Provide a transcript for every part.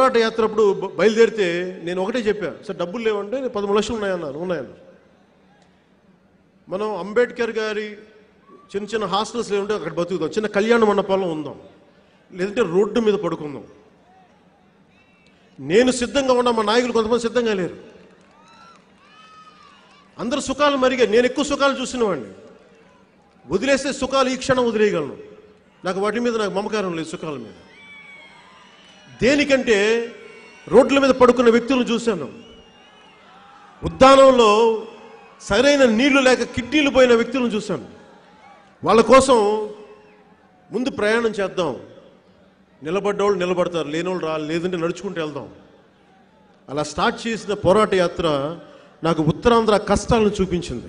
పోరాట యాత్ర అప్పుడు బ- బయలుదేరితే నేను ఒకటే చెప్పాను సార్ డబ్బులు లేవంటే నేను పదమూడు లక్షలు ఉన్నాయన్నాను ఉన్నాయన్నారు మనం అంబేద్కర్ గారి చిన్న చిన్న హాస్టల్స్ లేవుంటే అక్కడ బతుకుదాం చిన్న కళ్యాణ మండపాల్లో ఉందాం లేదంటే రోడ్డు మీద పడుకుందాం నేను సిద్ధంగా ఉన్నా మా నాయకులు కొంతమంది సిద్ధంగా లేరు అందరూ సుఖాలు మరిగా నేను ఎక్కువ సుఖాలు చూసిన వాడిని వదిలేస్తే సుఖాలు ఈ క్షణం వదిలేయగలను నాకు వాటి మీద నాకు మమకారం లేదు సుఖాల మీద దేనికంటే రోడ్ల మీద పడుకున్న వ్యక్తులను చూశాను ఉద్యానంలో సరైన నీళ్లు లేక కిడ్నీలు పోయిన వ్యక్తులను చూశాను వాళ్ళ కోసం ముందు ప్రయాణం చేద్దాం నిలబడ్డవాళ్ళు నిలబడతారు లేనోళ్ళు రా లేదంటే నడుచుకుంటూ వెళ్దాం అలా స్టార్ట్ చేసిన పోరాట యాత్ర నాకు ఉత్తరాంధ్ర కష్టాలను చూపించింది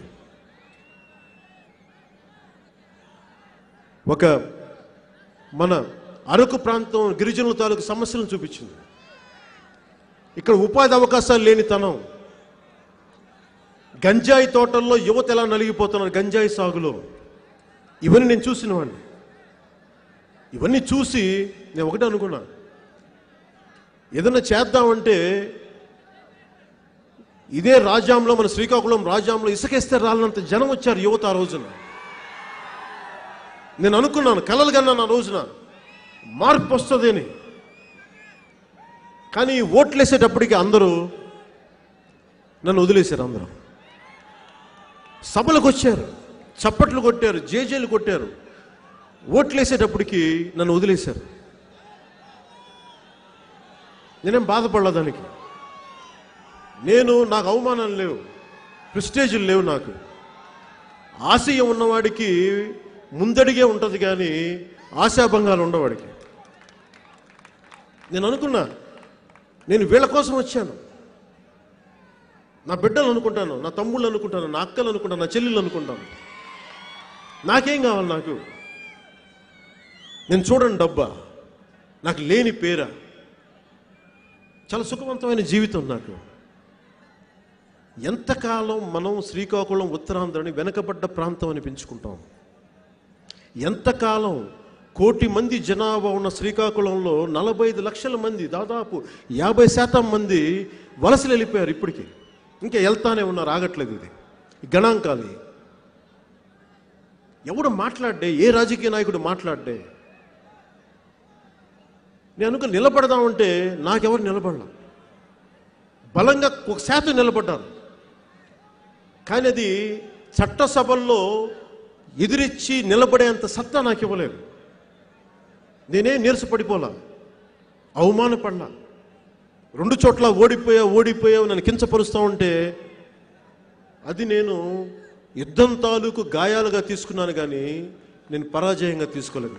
ఒక మన అరకు ప్రాంతం గిరిజనుల తాలూకు సమస్యలను చూపించింది ఇక్కడ ఉపాధి అవకాశాలు లేని తనం గంజాయి తోటల్లో యువత ఎలా నలిగిపోతున్నారు గంజాయి సాగులో ఇవన్నీ నేను చూసిన వాడిని ఇవన్నీ చూసి నేను ఒకటే అనుకున్నా ఏదైనా చేద్దామంటే ఇదే రాజ్యాంలో మన శ్రీకాకుళం రాజ్యాంలో ఇసుకేస్తే రాలినంత జనం వచ్చారు యువత ఆ రోజున నేను అనుకున్నాను కలలు కన్నాను ఆ రోజున మార్పు వస్తుంది అని కానీ ఓట్లేసేటప్పటికి అందరూ నన్ను వదిలేశారు అందరూ సభలకు వచ్చారు చప్పట్లు కొట్టారు జేజేలు కొట్టారు ఓట్లేసేటప్పటికి నన్ను వదిలేశారు నేనేం బాధపడలా దానికి నేను నాకు అవమానాలు లేవు ప్రిస్టేజీలు లేవు నాకు ఆశయం ఉన్నవాడికి ముందడిగే ఉంటుంది కానీ ఆశాభంగాలు ఉండవాడికి నేను అనుకున్నా నేను వీళ్ళ కోసం వచ్చాను నా బిడ్డలు అనుకుంటాను నా తమ్ముళ్ళు అనుకుంటాను నా అక్కలు అనుకుంటాను నా చెల్లెళ్ళు అనుకుంటాను నాకేం కావాలి నాకు నేను చూడండి డబ్బా నాకు లేని పేరా చాలా సుఖవంతమైన జీవితం నాకు ఎంతకాలం మనం శ్రీకాకుళం ఉత్తరాంధ్రని వెనకబడ్డ ప్రాంతం అని పెంచుకుంటాం ఎంతకాలం కోటి మంది జనాభా ఉన్న శ్రీకాకుళంలో నలభై ఐదు లక్షల మంది దాదాపు యాభై శాతం మంది వలసలు వెళ్ళిపోయారు ఇప్పటికీ ఇంకా వెళ్తానే ఉన్నారు ఆగట్లేదు ఇది ఈ గణాంకాలు ఇవి. ఎవడు మాట్లాడే ఏ రాజకీయ నాయకుడు మాట్లాడే నేను అనుకుని నిలబడదామంటే నాకెవరు నిలబడలా బలంగా ఒక శాతం నిలబడ్డారు కానీ అది చట్టసభల్లో ఎదిరించి నిలబడేంత సత్తా నాకు ఇవ్వలేదు నేనే నీరసపడిపోలా అవమానపడలా రెండు చోట్ల ఓడిపోయా ఓడిపోయావు నన్ను కించపరుస్తూ ఉంటే అది నేను యుద్ధం తాలూకు గాయాలుగా తీసుకున్నాను కానీ నేను పరాజయంగా తీసుకోలేదు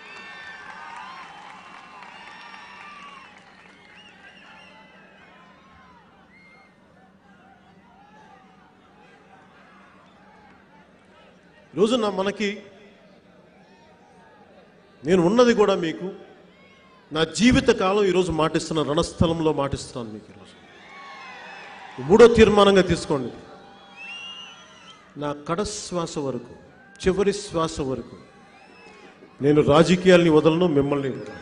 ఈరోజు నా మనకి నేను ఉన్నది కూడా మీకు నా జీవిత కాలం ఈరోజు మాటిస్తున్న రణస్థలంలో మాటిస్తున్నాను మీకు ఈరోజు మూడో తీర్మానంగా తీసుకోండి నా కడశ్వాస వరకు చివరి శ్వాస వరకు నేను రాజకీయాల్ని వదలను మిమ్మల్ని వదలను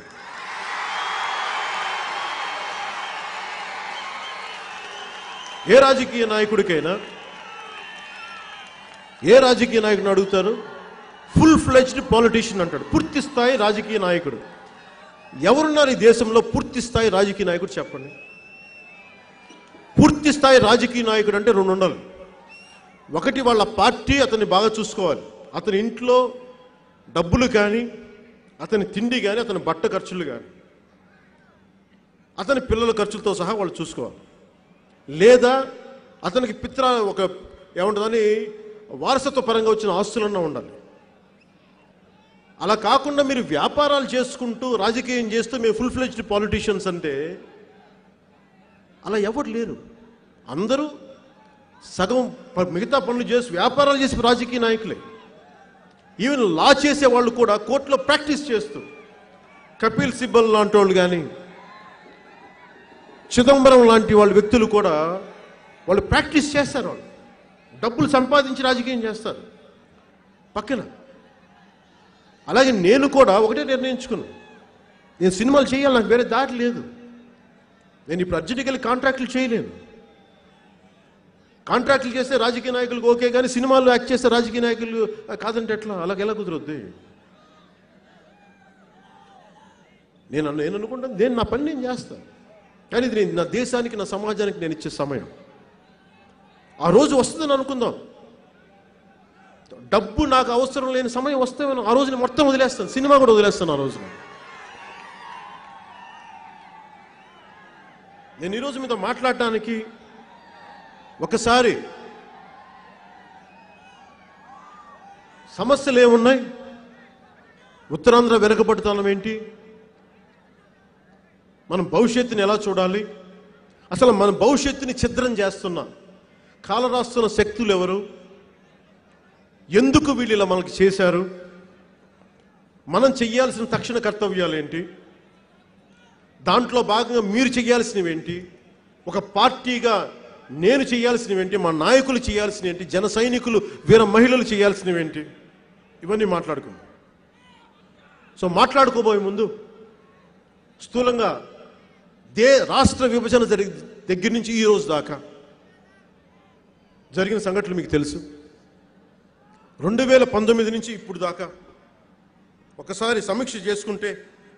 ఏ రాజకీయ నాయకుడికైనా ఏ రాజకీయ నాయకుడిని అడుగుతారు ఫుల్ ఫ్లెజ్డ్ పాలిటీషియన్ అంటాడు పూర్తి స్థాయి రాజకీయ నాయకుడు ఎవరున్నారు ఈ దేశంలో పూర్తి స్థాయి రాజకీయ నాయకుడు చెప్పండి పూర్తి స్థాయి రాజకీయ నాయకుడు అంటే రెండు ఉండాలి ఒకటి వాళ్ళ పార్టీ అతన్ని బాగా చూసుకోవాలి అతని ఇంట్లో డబ్బులు కానీ అతని తిండి కానీ అతని బట్ట ఖర్చులు కానీ అతని పిల్లల ఖర్చులతో సహా వాళ్ళు చూసుకోవాలి లేదా అతనికి పిత్ర ఒక ఏముంటుందని వారసత్వ పరంగా వచ్చిన ఆస్తులన్నా ఉండాలి అలా కాకుండా మీరు వ్యాపారాలు చేసుకుంటూ రాజకీయం చేస్తూ మీరు ఫుల్ ఫ్లెజ్డ్ పాలిటీషియన్స్ అంటే అలా ఎవరు లేరు అందరూ సగం ప- మిగతా పనులు చేసి వ్యాపారాలు చేసి రాజకీయ నాయకులే ఈవెన్ లా చేసే వాళ్ళు కూడా కోర్టులో ప్రాక్టీస్ చేస్తూ కపిల్ సిబ్బల్ లాంటి వాళ్ళు కానీ చిదంబరం లాంటి వాళ్ళ వ్యక్తులు కూడా వాళ్ళు ప్రాక్టీస్ చేస్తారు వాళ్ళు డబ్బులు సంపాదించి రాజకీయం చేస్తారు పక్కన అలాగే నేను కూడా ఒకటే నిర్ణయించుకున్నాను నేను సినిమాలు చేయాలి నాకు వేరే దారి లేదు నేను ఇప్పుడు అర్జెంట్కి వెళ్ళి కాంట్రాక్టులు చేయలేను కాంట్రాక్టులు చేస్తే రాజకీయ నాయకులకు ఓకే కానీ సినిమాల్లో యాక్ట్ చేస్తే రాజకీయ నాయకులు "ఆ, కాదంటే ఎట్లా అలాగ ఎలా కుదరొద్ది నేను అన్న- నేను అనుకుంటాను నేను నా పని నేను చేస్తాను కానీ ఇది నేను నా దేశానికి నా సమాజానికి నేను ఇచ్చే సమయం ఆ రోజు వస్తుందని అనుకుందాం డబ్బు నాకు అవసరం లేని సమయం వస్తే ఆ రోజు నేను మొత్తం వదిలేస్తాను సినిమా కూడా వదిలేస్తాను ఆ రోజున నేను ఈరోజు మీతో మాట్లాడటానికి ఒకసారి సమస్యలు ఏమున్నాయి ఉత్తరాంధ్ర వెనకబడుతానం ఏంటి మనం భవిష్యత్తుని ఎలా చూడాలి అసలు మన భవిష్యత్తుని ఛిద్రం చేస్తున్న కాలరాస్తున్న శక్తులు ఎవరు ఎందుకు వీళ్ళు ఇలా మనకి చేశారు మనం చెయ్యాల్సిన తక్షణ కర్తవ్యాలు ఏంటి దాంట్లో భాగంగా మీరు చేయాల్సినవి ఏంటి ఒక పార్టీగా నేను చేయాల్సినవి ఏంటి మా నాయకులు చేయాల్సినవి ఏంటి జన సైనికులు వీర మహిళలు చేయాల్సినవి ఏంటి ఇవన్నీ మాట్లాడుకుందాం సో మాట్లాడుకోబోయే ముందు స్థూలంగా దే రాష్ట్ర విభజన జరిగి దగ్గర నుంచి ఈ రోజు దాకా జరిగిన సంఘటనలు మీకు తెలుసు రెండు వేల పంతొమ్మిది నుంచి ఇప్పుడు దాకా ఒకసారి సమీక్ష చేసుకుంటే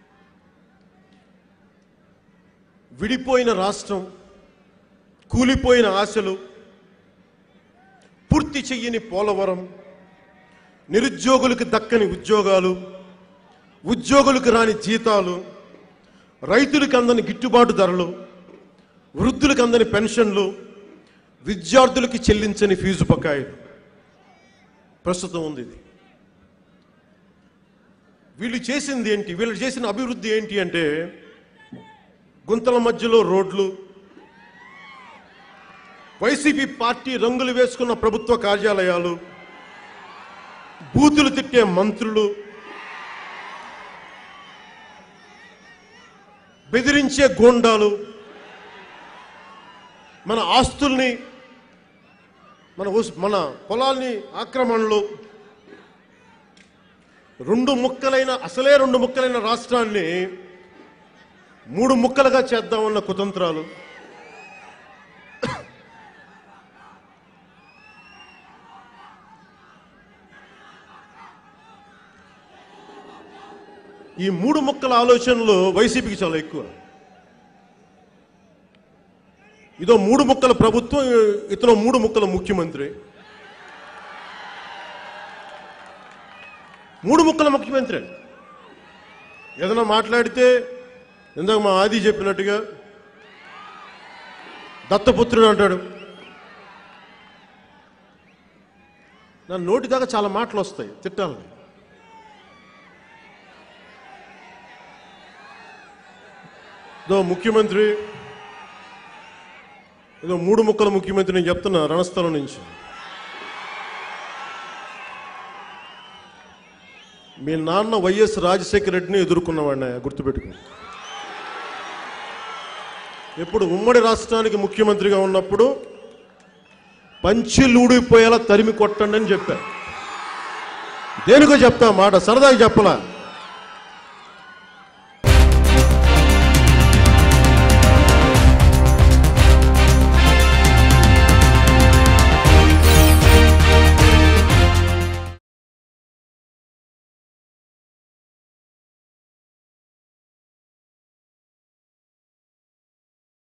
విడిపోయిన రాష్ట్రం కూలిపోయిన ఆశలు పూర్తి చెయ్యని పోలవరం నిరుద్యోగులకు దక్కని ఉద్యోగాలు ఉద్యోగులకు రాని జీతాలు రైతులకు అందని గిట్టుబాటు ధరలు వృద్ధులకు అందని పెన్షన్లు విద్యార్థులకి చెల్లించని ఫీజు బకాయిలు ప్రస్తుతం ఉంది ఇది వీళ్ళు చేసింది ఏంటి వీళ్ళు చేసిన అభివృద్ధి ఏంటి అంటే గుంతల మధ్యలో రోడ్లు వైసీపీ పార్టీ రంగులు వేసుకున్న ప్రభుత్వ కార్యాలయాలు బూతులు తిట్టే మంత్రులు బెదిరించే గోండాలు మన ఆస్తుల్ని మన ఉస్- మన పొలాల్ని ఆక్రమణలు రెండు ముక్కలైన అసలే రెండు ముక్కలైన రాష్ట్రాన్ని మూడు ముక్కలుగా చేద్దామన్న కుతంత్రాలు ఈ మూడు ముక్కల ఆలోచనలు వైసీపీకి చాలా ఎక్కువ ఇదో మూడు ముక్కల ప్రభుత్వం ఇతను మూడు ముక్కల ముఖ్యమంత్రి మూడు ముక్కల ముఖ్యమంత్రి ఏదైనా మాట్లాడితే ఇందాక మా ఆది చెప్పినట్టుగా దత్తపుత్రుడు అంటాడు నా నోటి దాకా చాలా మాటలు వస్తాయి తిట్టాలని ఇదో ముఖ్యమంత్రి ఏదో మూడు ముక్కల ముఖ్యమంత్రి నేను చెప్తున్నా రణస్థలం నుంచి మీ నాన్న వైఎస్ రాజశేఖర రెడ్డిని ఎదుర్కొన్నవాడిని గుర్తుపెట్టుకో ఎప్పుడు ఉమ్మడి రాష్ట్రానికి ముఖ్యమంత్రిగా ఉన్నప్పుడు పంచిలూడిపోయేలా తరిమి కొట్టండి అని చెప్పారు దేనికో చెప్తా మాట సరదాగా చెప్పలా